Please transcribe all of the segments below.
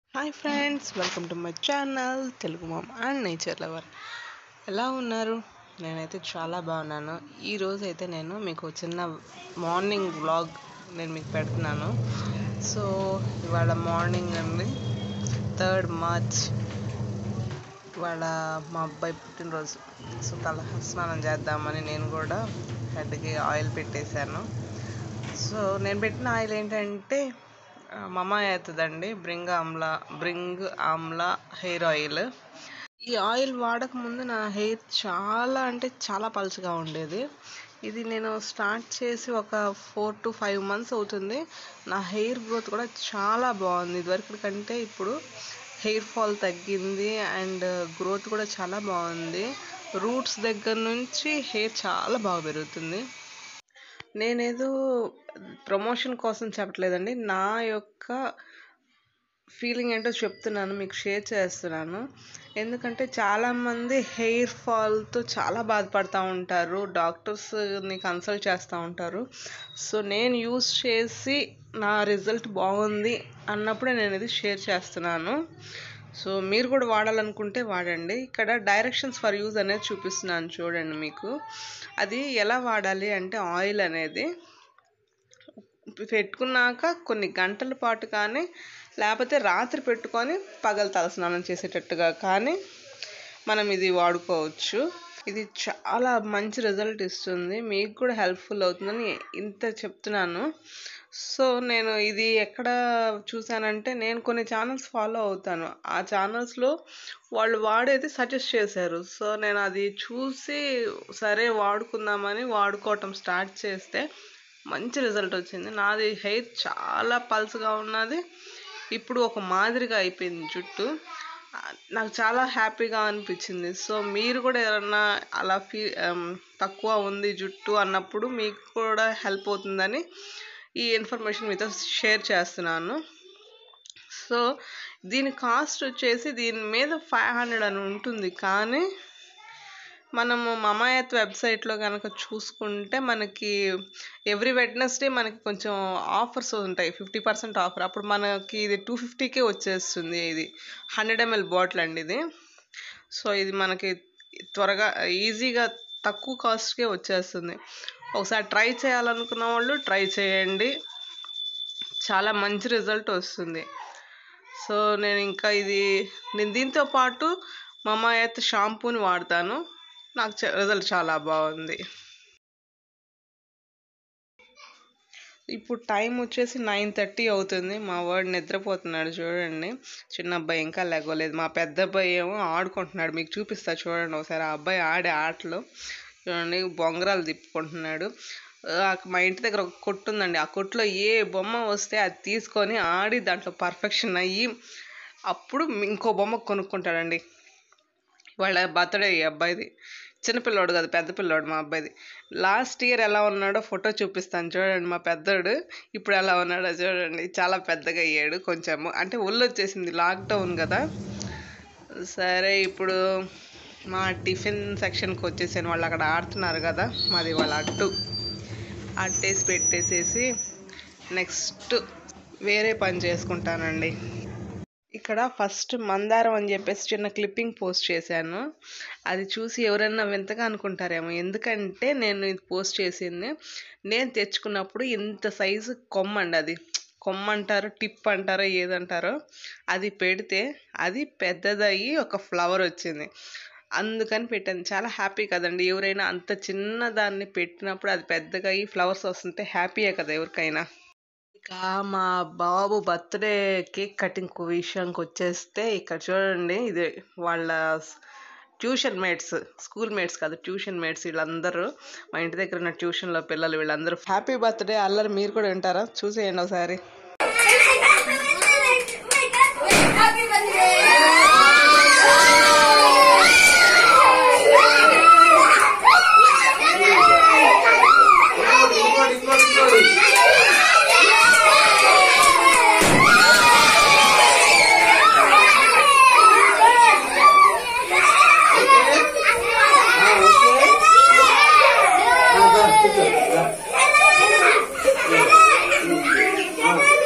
Hi friends welcome to my channel Telugu mom and nature lover ఎలా ఉన్నారు నేనైతే చాలా బాగున్నాను ఈ రోజు అయితే నేను మీకు చిన్న మార్నింగ్ వ్లాగ్ నేను మీకు పెడుతున్నాను సో ఇవాళ మార్నింగ్ అండి థర్డ్ మార్చ్ ఇవాళ మా అబ్బాయి పుట్టినరోజు సో తల స్నానం చేద్దామని నేను కూడా హెడ్కి ఆయిల్ పెట్టేశాను సో నేను పెట్టిన ఆయిల్ ఏంటంటే ఆ, మమ అవుతుందండి బ్రింగ్ ఆమ్లా బ్రింగ్ ఆమ్లా హెయిర్ ఆయిల్ ఈ ఆయిల్ వాడక ముందు నా హెయిర్ చాలా అంటే చాలా పలుచగా ఉండేది ఇది నేను స్టార్ట్ చేసి ఒక ఫోర్ టు ఫైవ్ మంత్స్ అవుతుంది నా హెయిర్ గ్రోత్ కూడా చాలా బాగుంది ఇదివరకు కంటే ఇప్పుడు హెయిర్ ఫాల్ తగ్గింది అండ్ గ్రోత్ కూడా చాలా బాగుంది రూట్స్ దగ్గర నుంచి హెయిర్ చాలా బాగా పెరుగుతుంది నేనేదో ప్రమోషన్ కోసం చెప్పట్లేదండి నా యొక్క ఫీలింగ్ ఏంటో చెప్తున్నాను మీకు షేర్ చేస్తున్నాను ఎందుకంటే చాలామంది హెయిర్ ఫాల్తో చాలా బాధపడుతూ ఉంటారు డాక్టర్స్ని కన్సల్ట్ చేస్తూ ఉంటారు సో నేను యూస్ చేసి నా రిజల్ట్ బాగుంది అన్నప్పుడే నేను ఇది షేర్ చేస్తున్నాను సో మీరు కూడా వాడాలనుకుంటే వాడండి ఇక్కడ డైరెక్షన్స్ ఫర్ యూజ్ అనేది చూపిస్తున్నాను చూడండి మీకు అది ఎలా వాడాలి అంటే ఆయిల్ అనేది పెట్టుకున్నాక కొన్ని గంటల పాటు కానీ లేకపోతే రాత్రి పెట్టుకొని పగలు తలస్నానం చేసేటట్టుగా కానీ మనం ఇది వాడుకోవచ్చు ఇది చాలా మంచి రిజల్ట్ ఇస్తుంది మీకు కూడా హెల్ప్ఫుల్ అవుతుందని ఇంత చెప్తున్నాను సో నేను ఇది ఎక్కడ చూసానంటే నేను కొన్ని ఛానల్స్ ఫాలో అవుతాను ఆ ఛానల్స్లో వాళ్ళు వాడేది సజెస్ట్ చేశారు సో నేను అది చూసి సరే వాడుకుందామని వాడుకోవటం స్టార్ట్ చేస్తే మంచి రిజల్ట్ వచ్చింది నాది హెయిర్ చాలా పల్స్గా ఉన్నది ఇప్పుడు ఒక మాదిరిగా అయిపోయింది జుట్టు ఆ, నాకు చాలా హ్యాపీగా అనిపించింది సో మీరు కూడా ఎవరన్నా అలా ఫీ తక్కువ ఉంది జుట్టు అన్నప్పుడు మీకు కూడా హెల్ప్ అవుతుందని ఈ ఇన్ఫర్మేషన్ మీతో షేర్ చేస్తున్నాను సో దీని కాస్ట్ వచ్చేసి దీని మీద ఫైవ్ హండ్రెడ్ అని ఉంటుంది కానీ మనము మమాయత్ వెబ్సైట్లో కనుక చూసుకుంటే మనకి ఎవ్రీ వెడ్నెస్డే మనకి కొంచెం ఆఫర్స్ ఉంటాయి ఫిఫ్టీ పర్సెంట్ ఆఫర్ అప్పుడు మనకి ఇది టూ ఫిఫ్టీకే వచ్చేస్తుంది ఇది హండ్రెడ్ ఎంఎల్ బాటిల్ అండి ఇది సో ఇది మనకి త్వరగా ఈజీగా తక్కువ కాస్ట్కే వచ్చేస్తుంది ఒకసారి ట్రై చేయాలనుకున్న వాళ్ళు ట్రై చేయండి చాలా మంచి రిజల్ట్ వస్తుంది సో నేను ఇంకా ఇది నేను దీంతో పాటు మమాయత్ షాంపూని వాడతాను నాకు రిజల్ట్ చాలా బాగుంది ఇప్పుడు టైం వచ్చేసి నైన్ థర్టీ అవుతుంది మా వాడు నిద్రపోతున్నాడు చూడండి చిన్న అబ్బాయి ఇంకా లేగలేదు మా పెద్ద అబ్బాయి ఏమో ఆడుకుంటున్నాడు మీకు చూపిస్తా చూడండి ఒకసారి ఆ అబ్బాయి ఆడే ఆటలు చూడండి బొంగరాలు తిప్పుకుంటున్నాడు ఆ, మా ఇంటి దగ్గర ఒక కొట్టు ఉందండి ఆ కొట్టులో ఏ బొమ్మ వస్తే అది తీసుకొని ఆడి దాంట్లో పర్ఫెక్షన్ అయ్యి అప్పుడు ఇంకో బొమ్మ కొనుక్కుంటాడండి వాళ్ళ బర్త్డే ఈ అబ్బాయిది చిన్నపిల్లోడు కాదు పెద్ద పిల్లోడు మా అబ్బాయిది లాస్ట్ ఇయర్ ఎలా ఉన్నాడో ఫోటో చూపిస్తాను చూడండి మా పెద్దోడు ఇప్పుడు ఎలా ఉన్నాడో చూడండి చాలా పెద్దగా అయ్యాడు కొంచెము అంటే ఒళ్ళు వచ్చేసింది లాక్డౌన్ కదా సరే ఇప్పుడు మా టిఫిన్ సెక్షన్కి వచ్చేసాను వాళ్ళు అక్కడ ఆడుతున్నారు కదా మాది వాళ్ళ అట్టు అట్టేసి పెట్టేసేసి నెక్స్ట్ వేరే పని చేసుకుంటానండి ఇక్కడ ఫస్ట్ మందారం అని చెప్పేసి చిన్న క్లిప్పింగ్ పోస్ట్ చేశాను అది చూసి ఎవరైనా వింతగా అనుకుంటారేమో ఎందుకంటే నేను ఇది పోస్ట్ చేసింది నేను తెచ్చుకున్నప్పుడు ఇంత సైజు కొమ్మ అండి అది కొమ్మ అంటారు టిప్ అంటారో ఏదంటారో అది పెడితే అది పెద్దదయ్యి ఒక ఫ్లవర్ వచ్చింది అందుకని పెట్టాను చాలా హ్యాపీ కదండి ఎవరైనా అంత చిన్న దాన్ని పెట్టినప్పుడు అది పెద్దగా అయ్యి ఫ్లవర్స్ వస్తుంటే హ్యాపీయే కదా ఎవరికైనా ఇక మా బాబు బర్త్డే కేక్ కటింగ్ విషయానికి వచ్చేస్తే ఇక్కడ చూడండి ఇది వాళ్ళ ట్యూషన్ మేట్స్ స్కూల్ మేట్స్ కాదు ట్యూషన్ మేట్స్ వీళ్ళందరూ మా ఇంటి దగ్గర ఉన్న ట్యూషన్లో పిల్లలు వీళ్ళందరూ హ్యాపీ బర్త్డే అల్లరి మీరు కూడా వింటారా చూసేయండి ఒకసారి Happy birthday! Ah,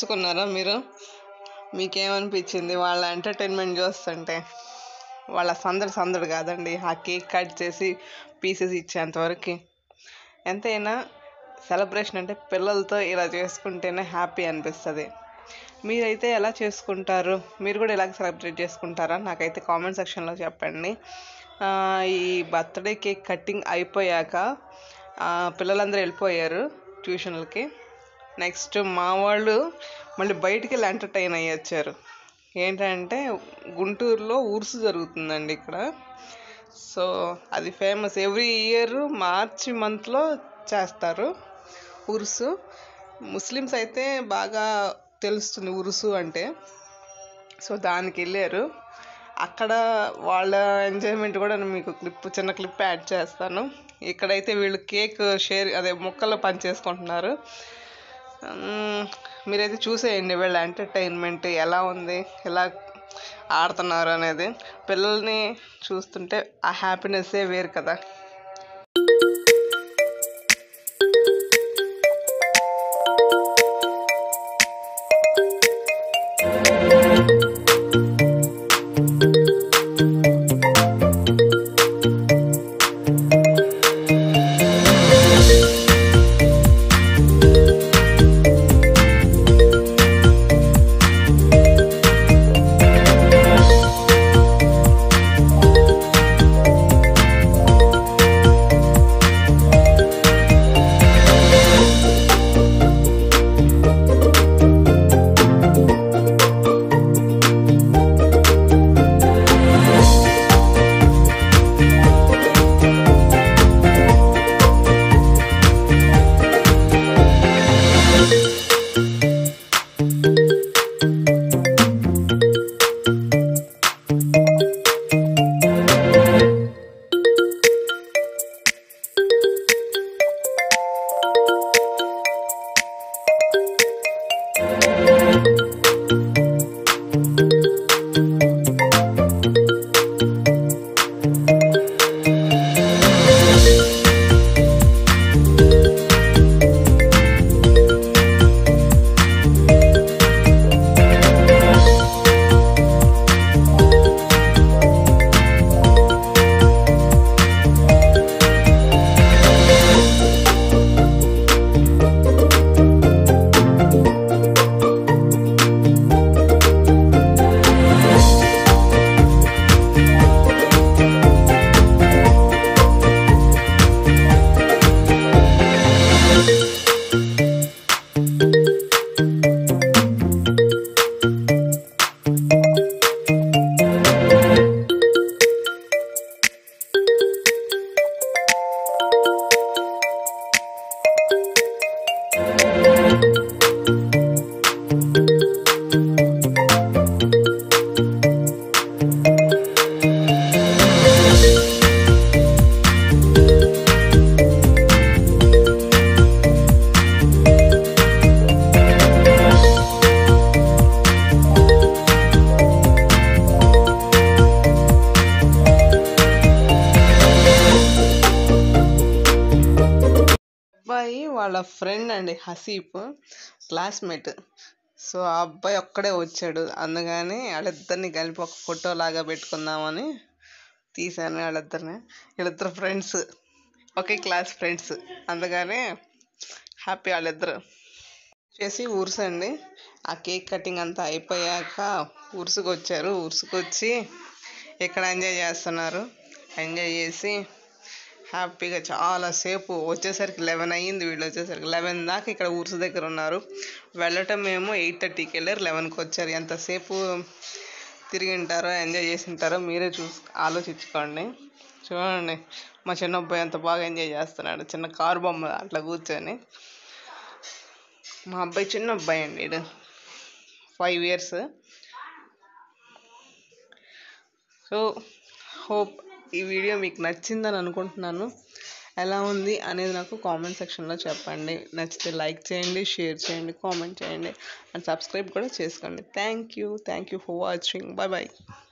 ఊహించుకున్నారా మీరు మీకేమనిపించింది వాళ్ళ ఎంటర్టైన్మెంట్ చూస్తుంటే వాళ్ళ సందడి సందడి కాదండి ఆ కేక్ కట్ చేసి పీసెస్ ఇచ్చేంతవరకు ఎంతైనా సెలబ్రేషన్ అంటే పిల్లలతో ఇలా చేసుకుంటేనే హ్యాపీ అనిపిస్తుంది మీరైతే ఎలా చేసుకుంటారు మీరు కూడా ఇలాగ సెలబ్రేట్ చేసుకుంటారా నాకైతే కామెంట్ సెక్షన్లో చెప్పండి ఆ, ఈ బర్త్డే కేక్ కటింగ్ అయిపోయాక ఆ, పిల్లలందరూ వెళ్ళిపోయారు ట్యూషన్లకి నెక్స్ట్ మా వాళ్ళు మళ్ళీ బయటికి వెళ్ళి ఎంటర్టైన్ అయ్యి వచ్చారు ఏంటంటే గుంటూరులో ఉరుసు జరుగుతుందండి ఇక్కడ సో అది ఫేమస్ ఎవ్రీ ఇయర్ మార్చి మంత్లో చేస్తారు ఉరుసు ముస్లిమ్స్ అయితే బాగా తెలుస్తుంది ఉరుసు అంటే సో దానికి వెళ్ళారు అక్కడ వాళ్ళ ఎంజాయ్మెంట్ కూడా నేను మీకు క్లిప్ చిన్న క్లిప్ యాడ్ చేస్తాను ఇక్కడైతే వీళ్ళు కేక్ షేర్ అదే ముక్కలు పంచేసుకుంటున్నారు మ్మ్, మీరైతే చూసేయండి వీళ్ళ ఎంటర్టైన్మెంట్ ఎలా ఉంది ఎలా ఆడుతున్నారు అనేది పిల్లల్ని చూస్తుంటే ఆ హ్యాపీనెస్సే వేరు కదా అబ్బాయి వాళ్ళ ఫ్రెండ్ అండి హసీఫ్ క్లాస్మేట్ సో ఆ అబ్బాయి ఒక్కడే వచ్చాడు అందుకని వాళ్ళిద్దరిని కలిపి ఒక ఫోటో లాగా పెట్టుకుందామని తీశాను వాళ్ళిద్దరిని వీళ్ళిద్దరు ఫ్రెండ్స్ ఒకే క్లాస్ ఫ్రెండ్స్ అందుకని హ్యాపీ వాళ్ళిద్దరు చేసి ఊరుసండి ఆ కేక్ కటింగ్ అంతా అయిపోయాక ఉరుసుకు వచ్చారు ఉరుసుకు వచ్చి ఇక్కడ ఎంజాయ్ చేస్తున్నారు ఎంజాయ్ చేసి హ్యాపీగా చాలాసేపు వచ్చేసరికి లెవెన్ అయ్యింది వీళ్ళు వచ్చేసరికి లెవెన్ దాకా ఇక్కడ ఊరుసు దగ్గర ఉన్నారు వెళ్ళటం మేము ఎయిట్ థర్టీకి వెళ్ళారు లెవెన్కి వచ్చారు ఎంతసేపు తిరిగి ఉంటారో ఎంజాయ్ చేసి ఉంటారో మీరే చూసి ఆలోచించుకోండి చూడండి మా చిన్న అబ్బాయి ఎంత బాగా ఎంజాయ్ చేస్తున్నాడు చిన్న కారు బొమ్మ అట్లా కూర్చొని మా అబ్బాయి చిన్న అబ్బాయి అండి వీడు ఫైవ్ ఇయర్స్ సో హోప్ ఈ వీడియో మీకు నచ్చిందని అనుకుంటున్నాను ఎలా ఉంది అనేది నాకు కామెంట్ సెక్షన్లో చెప్పండి నచ్చితే లైక్ చేయండి షేర్ చేయండి కామెంట్ చేయండి అండ్ సబ్స్క్రైబ్ కూడా చేసుకోండి thank you thank you for watching bye bye